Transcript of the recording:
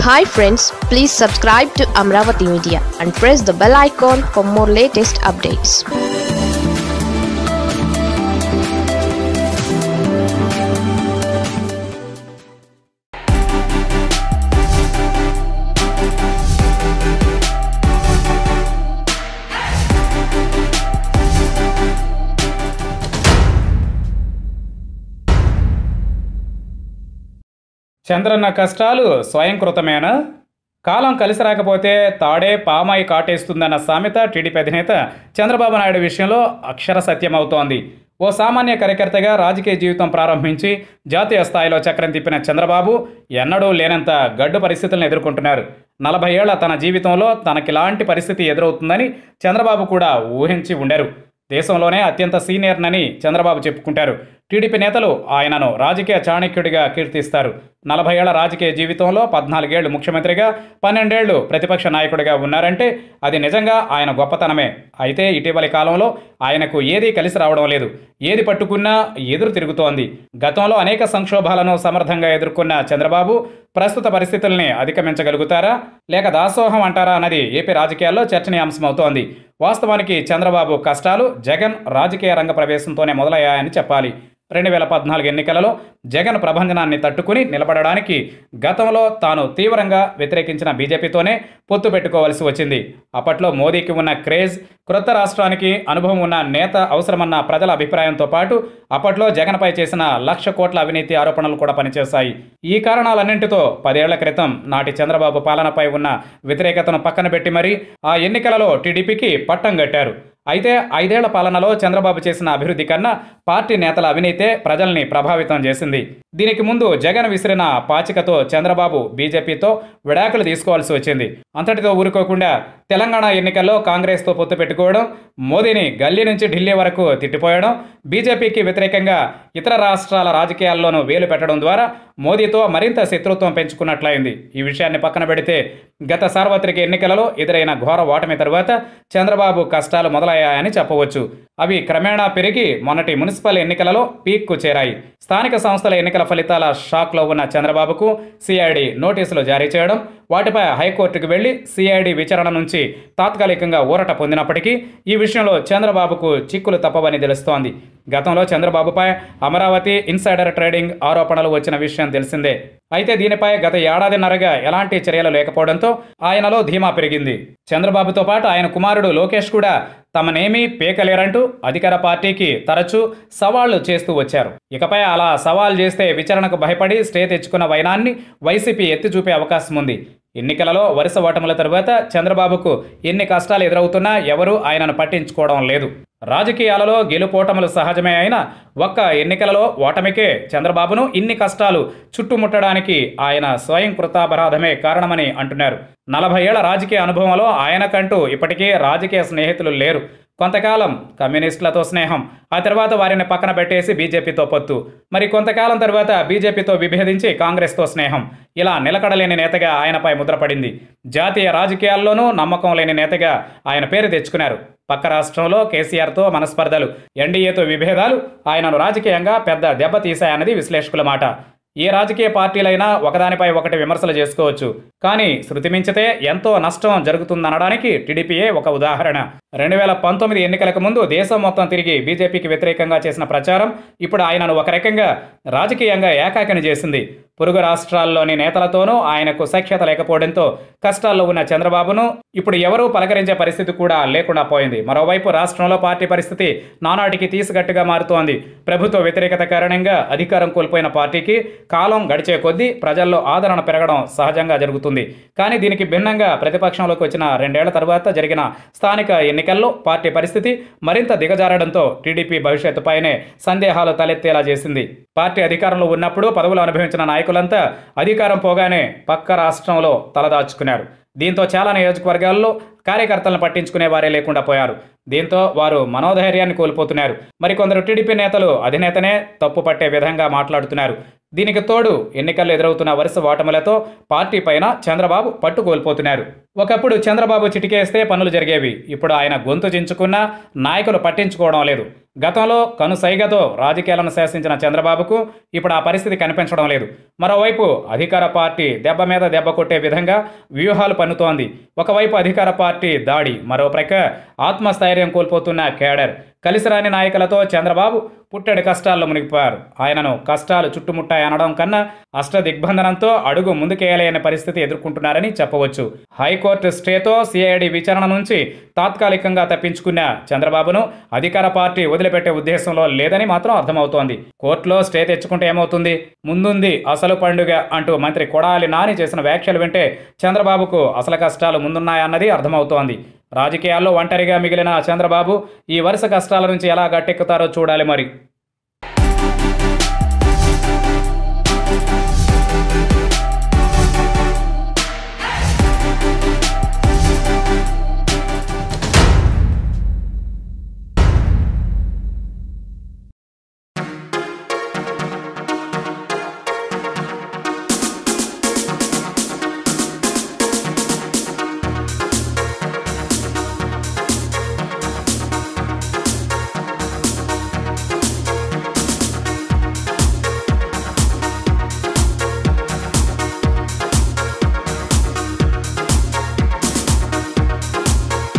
hi friends please subscribe to Amaravati media and press the bell icon for more latest updates Chandranna కష్టాలు స్వయంకృతమేనా కాలం కలిసి రాకపోతే తాడే పామాయి కాటేస్తుందన్న సామెత టీడీపీ అధినేత చంద్రబాబు నాయుడు విషయంలో అక్షర సత్యమవుతోంది ఓ సామాన్య కార్యకర్తగా రాజకీయ జీవితం ప్రారంభించి జాతీయ స్థాయిలో చక్రం తిప్పిన చంద్రబాబు ఎన్నడూ లేనంత గడ్డు పరిస్థితులను ఎదుర్కొంటున్నారు నలభై ఏళ్ల తన జీవితంలో తనకిలాంటి పరిస్థితి ఎదురవుతుందని చంద్రబాబు కూడా ఊహించి ఉండరు దేశంలోనే అత్యంత సీనియర్నని చంద్రబాబు చెప్పుకుంటారు టీడీపీ నేతలు ఆయనను రాజకీయ చాణక్యుడిగా కీర్తిస్తారు నలభై ఏళ్ల రాజకీయ జీవితంలో పద్నాలుగేళ్లు ముఖ్యమంత్రిగా పన్నెండేళ్లు ప్రతిపక్ష నాయకుడిగా ఉన్నారంటే అది నిజంగా ఆయన గొప్పతనమే అయితే ఇటీవలి కాలంలో ఆయనకు ఏదీ కలిసి రావడం లేదు ఏది పట్టుకున్నా ఎదురు తిరుగుతోంది గతంలో అనేక సంక్షోభాలను సమర్థంగా ఎదుర్కొన్న చంద్రబాబు ప్రస్తుత పరిస్థితుల్ని అధిగమించగలుగుతారా లేక దాసోహం అంటారా అన్నది ఏపీ రాజకీయాల్లో చర్చనీయాంశమవుతోంది వాస్తవానికి చంద్రబాబు కష్టాలు జగన్ రాజకీయ రంగ ప్రవేశంతోనే మొదలయ్యాయని చెప్పాలి రెండు వేల పద్నాలుగు ఎన్నికలలో జగన్ ప్రభంజనాన్ని తట్టుకుని నిలబడడానికి గతంలో తాను తీవ్రంగా వ్యతిరేకించిన బీజేపీతోనే పొత్తు పెట్టుకోవాల్సి వచ్చింది అప్పట్లో మోదీకి ఉన్న క్రేజ్ క్రొత్త రాష్ట్రానికి అనుభవం ఉన్న నేత అవసరమన్న ప్రజల అభిప్రాయంతో పాటు అప్పట్లో జగన్పై చేసిన లక్ష కోట్ల అవినీతి ఆరోపణలు కూడా పనిచేశాయి ఈ కారణాలన్నింటితో పదేళ్ల క్రితం నాటి చంద్రబాబు పాలనపై ఉన్న వ్యతిరేకతను పక్కన పెట్టి మరీ ఆ ఎన్నికలలో టీడీపీకి పట్టం కట్టారు అయితే ఐదేళ్ల పాలనలో చంద్రబాబు చేసిన అభివృద్ధి కన్నా పార్టీ నేతల అవినీతే ప్రజల్ని ప్రభావితం చేసింది దీనికి ముందు జగన్ విసిరిన పాచికతో చంద్రబాబు బీజేపీతో విడాకులు తీసుకోవాల్సి వచ్చింది అంతటితో ఊరుకోకుండా తెలంగాణ ఎన్నికల్లో కాంగ్రెస్తో పొత్తు పెట్టుకోవడం మోదీని గల్లీ నుంచి ఢిల్లీ వరకు తిట్టిపోయడం బీజేపీకి వ్యతిరేకంగా ఇతర రాష్ట్రాల రాజకీయాల్లోనూ వేలు పెట్టడం ద్వారా మోదీతో మరింత శత్రుత్వం పెంచుకున్నట్లయింది ఈ విషయాన్ని పక్కన పెడితే గత సార్వత్రిక ఎన్నికలలో ఎదురైన ఘోర ఓటమి తరువాత చంద్రబాబు కష్టాలు మొదలయ్యాయని చెప్పవచ్చు అవి క్రమేణా పెరిగి మొన్నటి మున్సిపల్ ఎన్నికలలో పీక్కు చేరాయి స్థానిక సంస్థల ఎన్నికల ఫలితాల షాక్లో ఉన్న చంద్రబాబుకు సిఐడి నోటీసులు జారీ చేయడం వాటిపై హైకోర్టుకు వెళ్లి సిఐడి విచారణ నుంచి తాత్కాలికంగా ఊరట పొందినప్పటికీ ఈ విషయంలో చంద్రబాబుకు చిక్కులు తప్పవని తెలుస్తోంది గతంలో చంద్రబాబుపై అమరావతి ఇన్సైడర్ ట్రేడింగ్ ఆరోపణలు వచ్చిన విషయం తెలిసిందే అయితే దీనిపై గత ఏడాదిన్నరగా ఎలాంటి చర్యలు లేకపోవడంతో ఆయనలో ధీమా పెరిగింది చంద్రబాబుతో పాటు ఆయన కుమారుడు లోకేష్ కూడా తమనేమీ పేకలేరంటూ అధికార పార్టీకి తరచూ సవాళ్లు చేస్తూ వచ్చారు ఇకపై అలా సవాల్ చేస్తే విచారణకు భయపడి స్టే తెచ్చుకున్న వైనాన్ని వైసీపీ ఎత్తి చూపే అవకాశం ఉంది ఎన్నికలలో వరుస ఓటముల తరువాత చంద్రబాబుకు ఎన్ని కష్టాలు ఎదురవుతున్నా ఎవరూ ఆయనను పట్టించుకోవడం లేదు రాజకీయాలలో గెలుపోటములు సహజమే అయినా ఒక్క ఎన్నికలలో ఓటమికే చంద్రబాబును ఇన్ని కష్టాలు చుట్టుముట్టడానికి ఆయన స్వయం కృతాపరాధమే కారణమని అంటున్నారు నలభై ఏళ్ల రాజకీయ అనుభవంలో ఆయనకంటూ ఇప్పటికే రాజకీయ స్నేహితులు లేరు కొంతకాలం కమ్యూనిస్టులతో స్నేహం ఆ తర్వాత వారిని పక్కన పెట్టేసి బీజేపీతో పొత్తు మరి కొంతకాలం తర్వాత బీజేపీతో విభేదించి కాంగ్రెస్తో స్నేహం ఇలా నిలకడలేని నేతగా ఆయనపై ముద్రపడింది జాతీయ రాజకీయాల్లోనూ నమ్మకం లేని నేతగా ఆయన పేరు తెచ్చుకున్నారు పక్క రాష్ట్రంలో కేసీఆర్తో మనస్పర్ధలు ఎన్డీఏతో విభేదాలు ఆయనను రాజకీయంగా పెద్ద దెబ్బతీశాయన్నది విశ్లేషకుల మాట ఏ రాజకీయ పార్టీలైనా ఒకదానిపై ఒకటి విమర్శలు చేసుకోవచ్చు కానీ శృతి మించితే ఎంతో నష్టం జరుగుతుందనడానికి టీడీపీయే ఒక ఉదాహరణ రెండు వేల పంతొమ్మిది ఎన్నికలకు ముందు దేశం మొత్తం తిరిగి బీజేపీకి వ్యతిరేకంగా చేసిన ప్రచారం ఇప్పుడు ఆయనను ఒక రకంగా రాజకీయంగా ఏకాకిని చేసింది పొరుగు రాష్ట్రాల్లోని నేతలతోనూ ఆయనకు సఖ్యత లేకపోవడంతో కష్టాల్లో ఉన్న చంద్రబాబును ఇప్పుడు ఎవరూ పలకరించే పరిస్థితి కూడా లేకుండా పోయింది మరోవైపు రాష్ట్రంలో పార్టీ పరిస్థితి నానాటికి తీసిగట్టుగా మారుతోంది ప్రభుత్వ వ్యతిరేకత కారణంగా అధికారం కోల్పోయిన పార్టీకి కాలం గడిచే కొద్దీ ప్రజల్లో ఆదరణ పెరగడం సహజంగా జరుగుతుంది కానీ దీనికి భిన్నంగా ప్రతిపక్షంలోకి వచ్చిన రెండేళ్ల తర్వాత జరిగిన స్థానిక ఎన్నికల్లో పార్టీ పరిస్థితి మరింత దిగజారడంతో టీడీపీ భవిష్యత్తుపైనే సందేహాలు తలెత్తేలా చేసింది పార్టీ అధికారంలో ఉన్నప్పుడు పదవులు అనుభవించిన నాయకులంతా అధికారం పోగానే పక్క రాష్ట్రంలో తలదాచుకున్నారు దీంతో చాలా నియోజకవర్గాల్లో కార్యకర్తలను పట్టించుకునే వారే లేకుండా పోయారు దీంతో వారు మనోధైర్యాన్ని కోల్పోతున్నారు మరికొందరు టీడీపీ నేతలు అధినేతనే తప్పు పట్టే విధంగా మాట్లాడుతున్నారు దీనికి తోడు ఎన్నికల్లో ఎదురవుతున్న వరుస ఓటములతో పార్టీ పైన చంద్రబాబు పట్టు కోల్పోతున్నారు ఒకప్పుడు చంద్రబాబు చిటికేస్తే పనులు జరిగేవి ఇప్పుడు ఆయన గొంతు చించుకున్నా నాయకులు పట్టించుకోవడం లేదు గతంలో కనుసైగతో రాజకీయాలను శాసించిన చంద్రబాబుకు ఇప్పుడు ఆ పరిస్థితి కనిపించడం లేదు మరోవైపు అధికార పార్టీ దెబ్బ మీద దెబ్బ కొట్టే విధంగా వ్యూహాలు పన్నుతోంది ఒకవైపు అధికార పార్టీ దాడి మరో ప్రక్క ఆత్మస్థైర్యం కోల్పోతున్న కేడర్ కలిసిరాని నాయకులతో చంద్రబాబు పుట్టెడు కష్టాల్లో మునిగిపోయారు ఆయనను కష్టాలు చుట్టుముట్టాయి అనడం కన్నా అష్ట దిగ్బంధనంతో అడుగు ముందుకేయలేని పరిస్థితి ఎదుర్కొంటున్నారని చెప్పవచ్చు హైకోర్టు స్టేతో సిఐడి విచారణ నుంచి తాత్కాలికంగా తప్పించుకున్న చంద్రబాబును అధికార పార్టీ వదిలిపెట్టే ఉద్దేశంలో లేదని మాత్రం అర్థమవుతోంది కోర్టులో స్టే తెచ్చుకుంటే ఏమవుతుంది ముందుంది అసలు పండుగ అంటూ మంత్రి కొడాలి నాని చేసిన వ్యాఖ్యలు వింటే చంద్రబాబుకు అసలు కష్టాలు ముందున్నాయన్నది అర్థమవుతోంది రాజకీయాల్లో ఒంటరిగా మిగిలిన చంద్రబాబు ఈ వరుస కష్టాల నుంచి ఎలా గట్టెక్కుతారో చూడాలి మరి